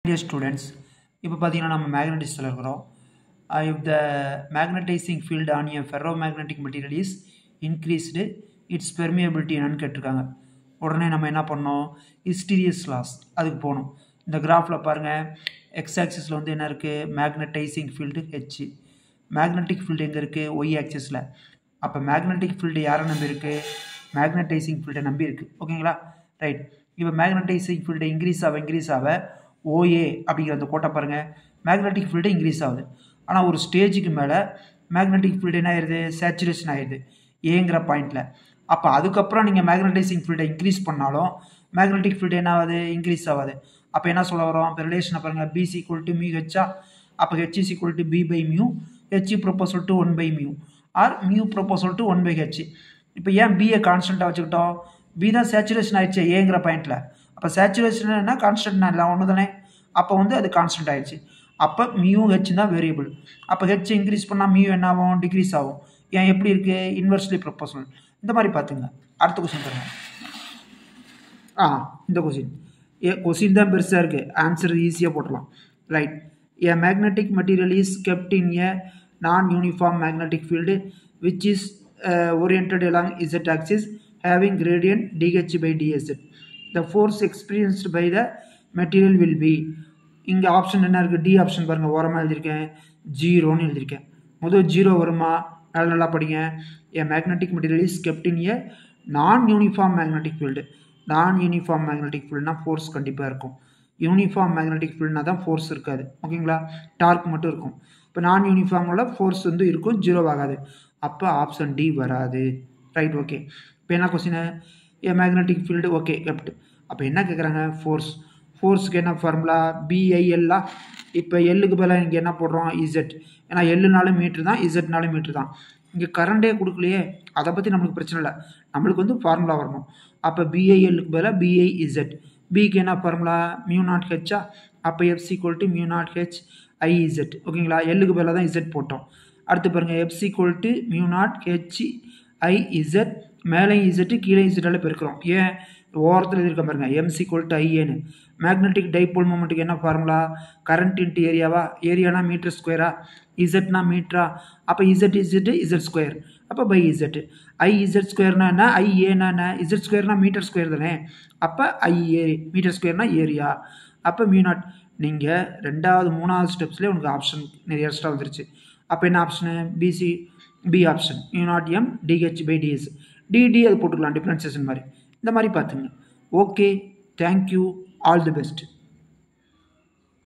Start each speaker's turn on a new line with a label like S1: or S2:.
S1: dear students இப்போ பார்த்தீங்கன்னா நம்ம மேக்னட்டிஸில் இருக்கிறோம் if the magnetising field on a ferromagnetic material is increased its permeability என்னன்னு கேட்டிருக்காங்க உடனே நம்ம என்ன பண்ணோம் ஹிஸ்டீரியஸ் லாஸ் அதுக்கு போகணும் இந்த கிராஃபில் பாருங்கள் எக்ஸ் ஆக்சிஸில் வந்து என்ன இருக்குது magnetising field H magnetic field எங்கே இருக்குது ஒய் ஆக்சிஸில் அப்போ மேக்னெட்டிக் ஃபீல்டு யாரை நம்பி இருக்குது மேக்னடைசிங் ஃபீல்டை நம்பி இருக்குது ஓகேங்களா ரைட் இப்போ மேக்னடைசிங் ஃபீல்டு இன்க்ரீஸ் ஆக இன்க்ரீஸ் ஆக ஓஏ அப்படிங்கிற அந்த கோட்டை பாருங்கள் மேக்னெட்டிக் ஃபீல்டு இன்க்ரீஸ் ஆகுது ஆனால் ஒரு ஸ்டேஜுக்கு மேலே மேக்னெட்டிக் ஃபீல்டு என்ன ஆயிடுது சேச்சுரேஷன் ஆயிடுது ஏங்கிற பாயிண்டில் அப்போ அதுக்கப்புறம் நீங்கள் மேக்னடைசிங் ஃபீல்டை இன்க்ரீஸ் பண்ணாலும் மேக்னெட்டிக் ஃபீல்டு என்ன ஆகுது இன்க்ரீஸ் ஆகாது அப்போ என்ன சொல்ல வரோம் இப்போ ரிலேஷனை பாருங்கள் பிசி ஈக்குவல் டு மியூ ஹெச்சா அப்போ H is equal to B by mu H proposal to one by mu R mu proposal to one by H இப்போ ஏன் பிஏ கான்ஸ்டண்ட்டாக வச்சுக்கிட்டோம் பி தான் சேச்சுரேஷன் ஆயிடுச்சு ஏங்கிற பாயிண்டில் அப்போ சேச்சுரேஷன் என்ன கான்ஸ்டன்ட்னா இல்லை ஒன்று தானே அப்போ வந்து அது கான்ஸ்டன்ட் ஆயிடுச்சு அப்போ மியூ ஹெச் தான் வேரியபிள் அப்போ ஹெச் இன்க்ரீஸ் பண்ணால் மியூ என்ன ஆகும் டிக்ரீஸ் ஆகும் ஏன் எப்படி இருக்குது இன்வெர்ஸ்லி ப்ரொப்போசல் இந்த மாதிரி பார்த்துங்க அடுத்த கொஸ்டின் பாருங்க ஆ இந்த கொஸ்டின் ஏ கொஸ்டின் தான் பெருசாக இருக்குது ஆன்சர் ஈஸியாக போட்டுடலாம் right a magnetic material is kept in a non uniform magnetic field which is orient along z axis having gradient dh by dz the force experienced by the material will be இங்கே option என்ன இருக்குது D option பாருங்கள் ஓரமாக எழுதியிருக்கேன் ஜீரோன்னு எழுதியிருக்கேன் முதல் zero வருமா நல்லா நல்லா படிங்க a magnetic material is kept in a non uniform magnetic field non uniform magnetic ஃபீல்டுனா ஃபோர்ஸ் கண்டிப்பாக இருக்கும் யூனிஃபார்ம் மேக்னெட்டிக் ஃபீல்டுனா தான் ஃபோர்ஸ் இருக்காது ஓகேங்களா டார்க் மட்டும் இருக்கும் இப்போ நான் யூனிஃபார்மில் ஃபோர்ஸ் வந்து இருக்கும் ஜீரோ ஆகாது அப்போ ஆப்ஷன் டி வராது ரைட் ஓகே இப்போ என்ன question a magnetic field okay kept அப்போ என்ன கேட்குறாங்க ஃபோர்ஸ் ஃபோர்ஸுக்கு என்ன ஃபார்முலா பிஐஎல்லா இப்போ எல்லுக்கு பதிலாக இங்கே என்ன போடுறோம் இசட் ஏன்னா எல்லுனாலும் மீட்ரு தான் இசட்னாலும் மீட்ரு தான் இங்கே கரண்டே கொடுக்கலையே அதை பற்றி நம்மளுக்கு பிரச்சனை இல்லை நம்மளுக்கு வந்து ஃபார்முலா வரணும் அப்போ பிஐஎல்லுக்கு பதிலாக பிஐ இசட் பிக்கு என்ன ஃபார்முலா மியூ நாட் ஹெச்சா அப்போ F C equal to mu naught H I Z ஓகேங்களா எல்லுக்கு பதிலாக தான் இசட் போட்டோம் அடுத்து பாருங்கள் F C equal to mu naught H I Z மேலே இசட்டு கீழே இசட்டால் பெருக்கிறோம் ஏன் ஓரத்தில் இருக்க பாருங்க எம்சி ஈக்குவல் டு ஐஏன்னு மேக்னெட்டிக் டைபோல் மூமெண்ட்டுக்கு என்ன ஃபார்முலா கரண்ட் இன்ட்டு ஏரியாவா ஏரியானா மீட்டர் ஸ்கொயரா இசட்னா மீட்டரா அப்போ இசட் இசட் இசட் ஸ்கொயர் அப்போ பை இசட் ஐ இசட் ஸ்கொயர்னா என்ன ஐ ஏனா என்ன இசட் ஸ்கொயர்னா மீட்டர் ஸ்கொயர் தானே அப்போ ஐ ஏ மீட்டர் ஸ்கொயர்னா ஏரியா அப்போ மியூ நாட் நீங்கள் ரெண்டாவது மூணாவது ஸ்டெப்ஸ்லேயே உனக்கு ஆப்ஷன் நிறைய எக்ஸ்ட்ரா வந்துருச்சு அப்போ என்ன option B C B option mu naught M D H by D S D T அது போட்டுக்கலாம் டிஃப்ரென்சேஷன் மாதிரி இந்த மாதிரி பார்த்துங்க okay thank you all the best